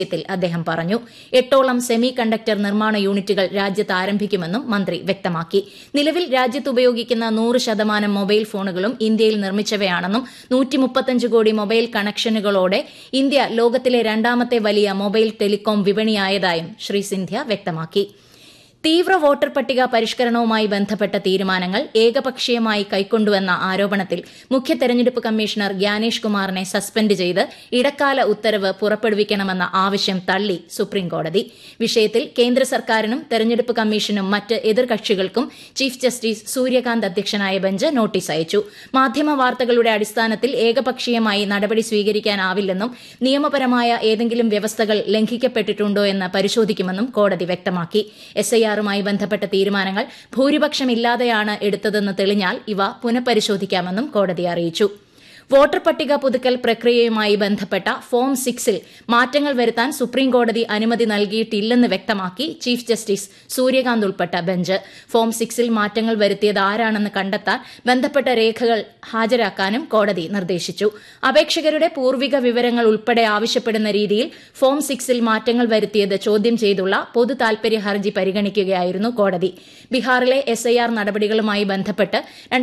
ത്തിൽ അദ്ദേഹം പറഞ്ഞു എട്ടോളം സെമി കണ്ടക്ടർ നിർമ്മാണ യൂണിറ്റുകൾ രാജ്യത്ത് ആരംഭിക്കുമെന്നും മന്ത്രി വ്യക്തമാക്കി നിലവിൽ രാജ്യത്ത് ഉപയോഗിക്കുന്ന നൂറ് ശതമാനം മൊബൈൽ ഫോണുകളും ഇന്ത്യയിൽ നിർമ്മിച്ചവയാണെന്നും കോടി മൊബൈൽ കണക്ഷനുകളോടെ ഇന്ത്യ ലോകത്തിലെ രണ്ടാമത്തെ വലിയ മൊബൈൽ ടെലികോം വിപണിയായതായും ശ്രീ സിന്ധ്യ വ്യക്തമാക്കി തീവ്ര വോട്ടർ പട്ടിക പരിഷ്കരണവുമായി ബന്ധപ്പെട്ട തീരുമാനങ്ങൾ ഏകപക്ഷീയമായി കൈക്കൊണ്ടുവെന്ന ആരോപണത്തിൽ മുഖ്യ തെരഞ്ഞെടുപ്പ് കമ്മീഷണർ ഗ്യാനേഷ് കുമാറിനെ സസ്പെൻഡ് ചെയ്ത് ഇടക്കാല ഉത്തരവ് പുറപ്പെടുവിക്കണമെന്ന ആവശ്യം തള്ളി സുപ്രീംകോടതി വിഷയത്തിൽ കേന്ദ്ര സർക്കാരിനും തെരഞ്ഞെടുപ്പ് കമ്മീഷനും മറ്റ് എതിർകക്ഷികൾക്കും ചീഫ് ജസ്റ്റിസ് സൂര്യകാന്ത് അധ്യക്ഷനായ ബെഞ്ച് നോട്ടീസ് അയച്ചു മാധ്യമ വാർത്തകളുടെ അടിസ്ഥാനത്തിൽ ഏകപക്ഷീയമായി നടപടി സ്വീകരിക്കാനാവില്ലെന്നും നിയമപരമായ ഏതെങ്കിലും വ്യവസ്ഥകൾ ലംഘിക്കപ്പെട്ടിട്ടുണ്ടോ എന്ന് പരിശോധിക്കുമെന്നും കോടതി വ്യക്തമാക്കി എസ് ഐആറുമായി ബന്ധപ്പെട്ട തീരുമാനങ്ങൾ ഭൂരിപക്ഷമില്ലാതെയാണ് എടുത്തതെന്ന് തെളിഞ്ഞാൽ ഇവ പുനഃപരിശോധിക്കാമെന്നും കോടതി അറിയിച്ചു വോട്ടർ പട്ടിക പുതുക്കൽ പ്രക്രിയയുമായി ബന്ധപ്പെട്ട ഫോം സിക്സിൽ മാറ്റങ്ങൾ വരുത്താൻ സുപ്രീംകോടതി അനുമതി നൽകിയിട്ടില്ലെന്ന് വ്യക്തമാക്കി ചീഫ് ജസ്റ്റിസ് സൂര്യകാന്ത് ഉൾപ്പെട്ട ബെഞ്ച് ഫോം സിക്സിൽ മാറ്റങ്ങൾ വരുത്തിയത് ആരാണെന്ന് കണ്ടെത്താൻ ബന്ധപ്പെട്ട രേഖകൾ ഹാജരാക്കാനും കോടതി നിർദ്ദേശിച്ചു അപേക്ഷകരുടെ പൂർവിക വിവരങ്ങൾ ഉൾപ്പെടെ ആവശ്യപ്പെടുന്ന രീതിയിൽ ഫോം സിക്സിൽ മാറ്റങ്ങൾ വരുത്തിയത് ചോദ്യം ചെയ്തുള്ള പൊതു താൽപര്യ ഹർജി പരിഗണിക്കുകയായിരുന്നു കോടതി ബീഹാറിലെ എസ്ഐആർ നടപടികളുമായി ബന്ധപ്പെട്ട്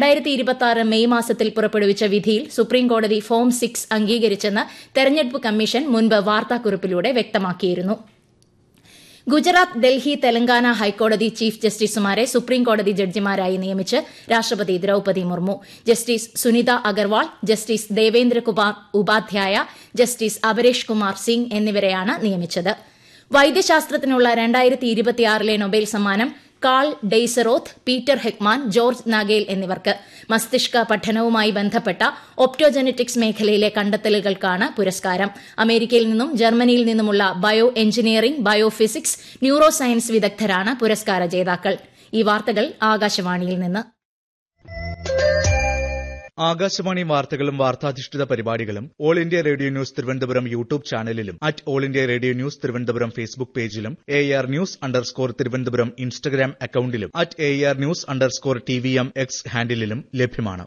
മെയ് മാസത്തിൽ പുറപ്പെടുവിച്ച വിധിയിൽ സുപ്രീംകോടതി ഫോം സിക്സ് അംഗീകരിച്ചെന്ന് തെരഞ്ഞെടുപ്പ് കമ്മീഷൻ മുൻപ് വാർത്താക്കുറിപ്പിലൂടെ വ്യക്തമാക്കിയിരുന്നു ഗുജറാത്ത് ഡൽഹി തെലങ്കാന ഹൈക്കോടതി ചീഫ് ജസ്റ്റിസുമാരെ സുപ്രീംകോടതി ജഡ്ജിമാരായി നിയമിച്ച് രാഷ്ട്രപതി Droupadi Murmu justice Sunita Agarwal justice Devendrakumar Upadhyaya justice Aparesh Kumar Singh എന്നിവരെയാണ് നിയമിച്ചത് വൈദ്യശാസ്ത്രത്തിനുള്ള രണ്ടായിരത്തി ഇരുപത്തിയാറിലെ നൊബേൽ സമ്മാനം Karl Deisseroth Peter Hegemann George Nagel എന്നിവർക്ക് മസ്തിഷ്ക പഠനവുമായി ബന്ധപ്പെട്ട ഒപ്റ്റോജനറ്റിക്സ് മേഖലയിലെ കണ്ടെത്തലുകൾക്കാണ് പുരസ്കാരം അമേരിക്കയിൽ നിന്നും ജർമ്മനിയിൽ നിന്നുമുള്ള bioengineering biophysics neuroscience വിദഗ്ധരാണ് പുരസ്കാര ജേതാക്കൾ ഈ വാർത്തകൾ ആകാശവാണിയിൽ നിന്ന് ആകാശവാണി വാർത്തകളും വാർത്താധിഷ്ഠിത പരിപാടികളും All India Radio news Thiruvananthapuram YouTube ചാനലിലും at All India Radio news Thiruvananthapuram Facebook പേജിലും A R news underscore Thiruvananthapuram Instagram അക്കൌണ്ടിലും at A R news underscore T V M X ഹാൻഡിലും ലഭ്യമാണ്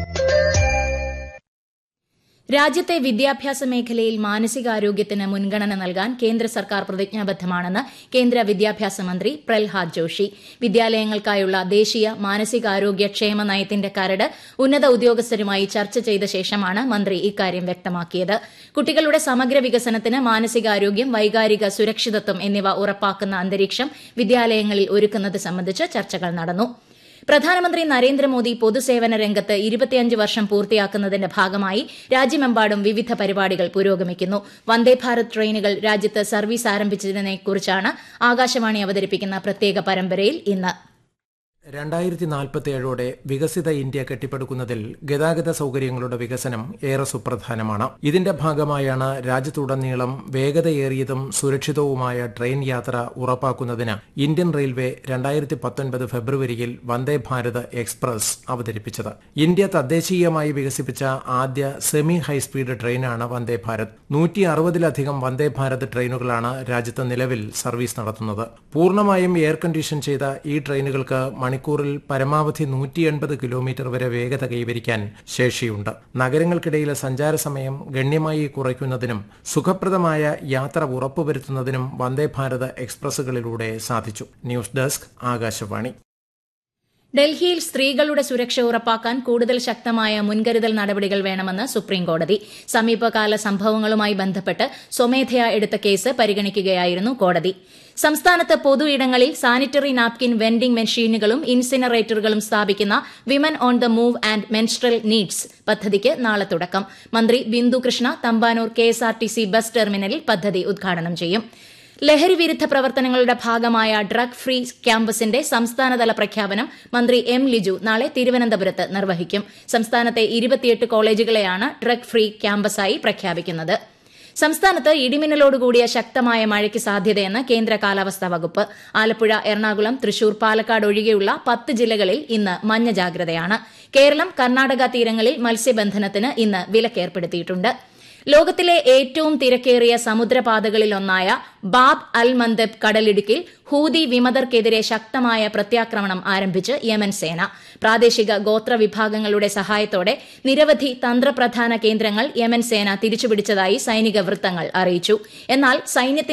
രാജ്യത്തെ വിദ്യാഭ്യാസ മേഖലയിൽ മാനസികാരോഗ്യത്തിന് മുൻഗണന നൽകാൻ കേന്ദ്ര സർക്കാർ പ്രതിജ്ഞാബദ്ധമാണെന്ന് കേന്ദ്ര വിദ്യാഭ്യാസ മന്ത്രി പ്രൽഹാദ് ജോഷി വിദ്യാലയങ്ങൾക്കായുള്ള ദേശീയ മാനസികാരോഗ്യ ക്ഷേമ നയത്തിന്റെ കരട് ഉന്നത ഉദ്യോഗസ്ഥരുമായി ചർച്ച ചെയ്ത ശേഷമാണ് മന്ത്രി ഇക്കാര്യം വ്യക്തമാക്കിയത് കുട്ടികളുടെ സമഗ്ര വികസനത്തിന് മാനസികാരോഗ്യം വൈകാരിക സുരക്ഷിതത്വം എന്നിവ ഉറപ്പാക്കുന്ന അന്തരീക്ഷം വിദ്യാലയങ്ങളിൽ ഒരുക്കുന്നത് സംബന്ധിച്ച് ചർച്ചകൾ നടന്നു പ്രധാനമന്ത്രി നരേന്ദ്രമോദി പൊതുസേവന രംഗത്ത് ഇരുപത്തിയഞ്ച് വർഷം പൂർത്തിയാക്കുന്നതിന്റെ ഭാഗമായി രാജ്യമെമ്പാടും വിവിധ പരിപാടികൾ പുരോഗമിക്കുന്നു വന്ദേഭാരത് ട്രെയിനുകൾ രാജ്യത്ത് സർവീസ് ആരംഭിച്ചതിനെക്കുറിച്ചാണ് ആകാശവാണി അവതരിപ്പിക്കുന്ന പ്രത്യേക പരമ്പരയിൽ ഇന്ന് രണ്ടായിരത്തി നാൽപ്പത്തിയേഴോടെ വികസിത ഇന്ത്യ കെട്ടിപ്പടുക്കുന്നതിൽ ഗതാഗത സൗകര്യങ്ങളുടെ വികസനം ഏറെ സുപ്രധാനമാണ് ഇതിന്റെ ഭാഗമായാണ് രാജ്യത്തുടനീളം വേഗതയേറിയതും സുരക്ഷിതവുമായ ട്രെയിൻ യാത്ര ഉറപ്പാക്കുന്നതിന് ഇന്ത്യൻ റെയിൽവേ രണ്ടായിരത്തി പത്തൊൻപത് ഫെബ്രുവരിയിൽ വന്ദേ ഭാരത് എക്സ്പ്രസ് അവതരിപ്പിച്ചത് ഇന്ത്യ തദ്ദേശീയമായി വികസിപ്പിച്ച ആദ്യ സെമി ഹൈസ്പീഡ് ട്രെയിനാണ് വന്ദേ ഭാരത് നൂറ്റി അറുപതിലധികം വന്ദേ ഭാരത് ട്രെയിനുകളാണ് രാജ്യത്ത് നിലവിൽ സർവീസ് നടത്തുന്നത് പൂർണ്ണമായും എയർ കണ്ടീഷൻ ചെയ്ത ഈ ട്രെയിനുകൾക്ക് മണിക്കൂറിൽ പരമാവധി നൂറ്റി എൺപത് കിലോമീറ്റർ വരെ വേഗത കൈവരിക്കാൻ ശേഷിയുണ്ട് നഗരങ്ങൾക്കിടയിലെ സഞ്ചാര സമയം ഗണ്യമായി കുറയ്ക്കുന്നതിനും സുഖപ്രദമായ യാത്ര ഉറപ്പുവരുത്തുന്നതിനും വന്ദേ ഭാരത് എക്സ്പ്രസുകളിലൂടെ സാധിച്ചു ന്യൂസ് ഡെസ്ക് ആകാശവാണി ഡൽഹിയിൽ സ്ത്രീകളുടെ സുരക്ഷ ഉറപ്പാക്കാൻ കൂടുതൽ ശക്തമായ മുൻകരുതൽ നടപടികൾ വേണമെന്ന് സുപ്രീംകോടതി സമീപകാല സംഭവങ്ങളുമായി ബന്ധപ്പെട്ട് സ്വമേധയാ എടുത്ത കേസ് പരിഗണിക്കുകയായിരുന്നു കോടതി സംസ്ഥാനത്ത് പൊതു ഇടങ്ങളിൽ സാനിറ്ററി നാപ്കിൻ വെൻഡിംഗ് മെഷീനുകളും ഇൻസിനറേറ്ററുകളും സ്ഥാപിക്കുന്ന women on the move and menstrual needs പദ്ധതിക്ക് നാളെ തുടക്കം മന്ത്രി ബിന്ദു കൃഷ്ണ തമ്പാനൂർ കെഎസ്ആർടിസി ബസ് ടെർമിനലിൽ പദ്ധതി ഉദ്ഘാടനം ചെയ്യും ലഹരി വിരുദ്ധ പ്രവർത്തനങ്ങളുടെ ഭാഗമായ ഡ്രഗ് ഫ്രീ ക്യാമ്പസിന്റെ സംസ്ഥാനതല പ്രഖ്യാപനം മന്ത്രി എം ലിജു നാളെ തിരുവനന്തപുരത്ത് നിർവഹിക്കും സംസ്ഥാനത്തെ ഇരുപത്തിയെട്ട് കോളേജുകളെയാണ് ഡ്രഗ് ഫ്രീ ക്യാമ്പസായി പ്രഖ്യാപിക്കുന്നത് സംസ്ഥാനത്ത് ഇടിമിന്നലോടുകൂടിയ ശക്തമായ മഴയ്ക്ക് സാധ്യതയെന്ന് കേന്ദ്ര കാലാവസ്ഥാ വകുപ്പ് ആലപ്പുഴ എറണാകുളം തൃശൂർ പാലക്കാട് ഒഴികെയുള്ള പത്ത് ജില്ലകളിൽ ഇന്ന് മഞ്ഞ ജാഗ്രതയാണ് കേരളം കർണാടക തീരങ്ങളിൽ മത്സ്യബന്ധനത്തിന് ഇന്ന് വിലക്കേർപ്പെടുത്തിയിട്ടുണ്ട് ലോകത്തിലെ ഏറ്റവും തിരക്കേറിയ സമുദ്രപാതകളിലൊന്നായ ബാബ് അൽ മന്ദബ് കടലിടുക്കിൽ ഹൂതി വിമതർക്കെതിരെ ശക്തമായ പ്രത്യാക്രമണം ആരംഭിച്ച് യമൻ സേന പ്രാദേശിക ഗോത്ര വിഭാഗങ്ങളുടെ സഹായത്തോടെ നിരവധി തന്ത്രപ്രധാന കേന്ദ്രങ്ങൾ യമൻ സേന തിരിച്ചുപിടിച്ചതായി സൈനിക വൃത്തങ്ങൾ അറിയിച്ചു എന്നാൽ സൈന്യത്തിന്റെ